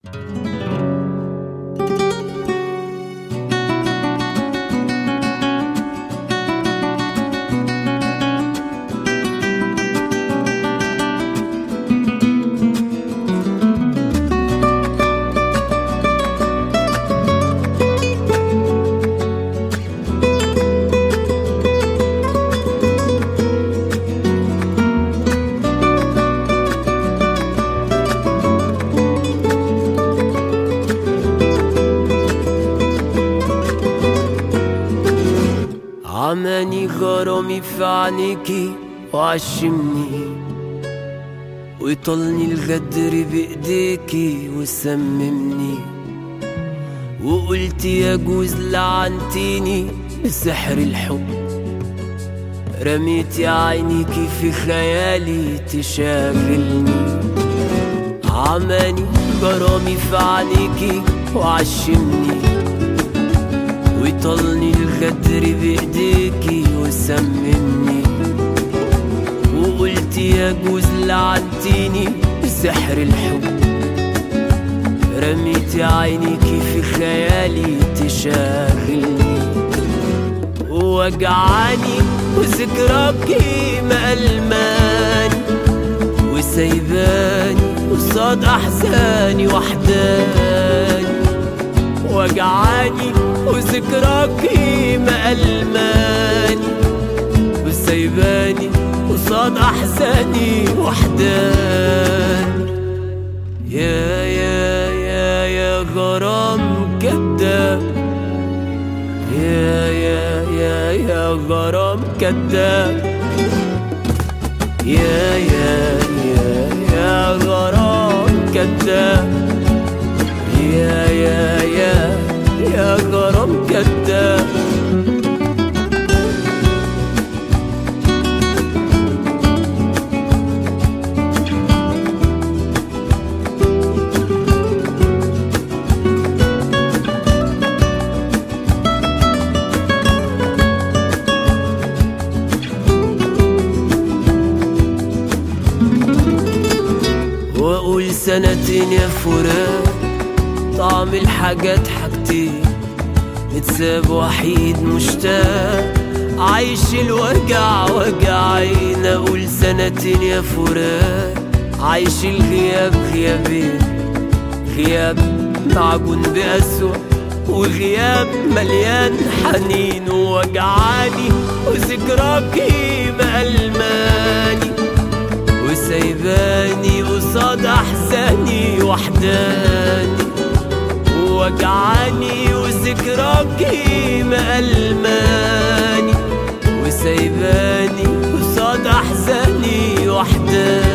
عماني غرامي في عينيكي وعشمني ويطلني الغدر بايديكي وسممني وقلت يجوز لعنتيني بسحر الحب رميت يا عينيكي في خيالي تشاغلني عماني غرامي في عينيكي وعشمني ويطلني الغدر بايديكي وسممني وقلت يجوز لعنتيني بسحر الحب رميت عينيكي في خيالي تشاغلني ووجعاني وذكراكي مألماني وسايباني قصاد أحزاني وحداني وجعاني وذكراكي مألماني وسايباني قصاد أحزاني وحداني يا يا يا يا غرام كداب يا يا يا يا غرام كداب يا يا يا يا غرام كداب يا يا يا يا غرام كداب واقول سنتين يا فراق طعم الحاجات حاجتين متساب وحيد مشتاق عايش الوجع وجعين اقول سنتين يا فراق عايش الغياب غيابين غياب معجون بأسوأ وغياب مليان حنين ووجعاني وذكراكي مألماني وسايباني قصاد احزاني وحداني ووجعاني وذكراكي مألماني وسايباني قصاد احزاني وحداني